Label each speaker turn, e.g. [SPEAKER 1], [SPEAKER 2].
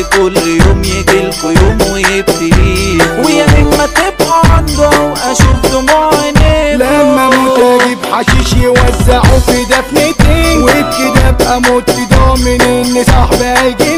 [SPEAKER 1] كل يوم يجيلكوا يوم ويبتليكوا ويا اما تبقوا عنده واشوف دموع عينيكوا
[SPEAKER 2] لما اموت اجيب حشيش يوزعوا في دفنتي وبكده ابقى موت ضامن ان صاحبي هيجي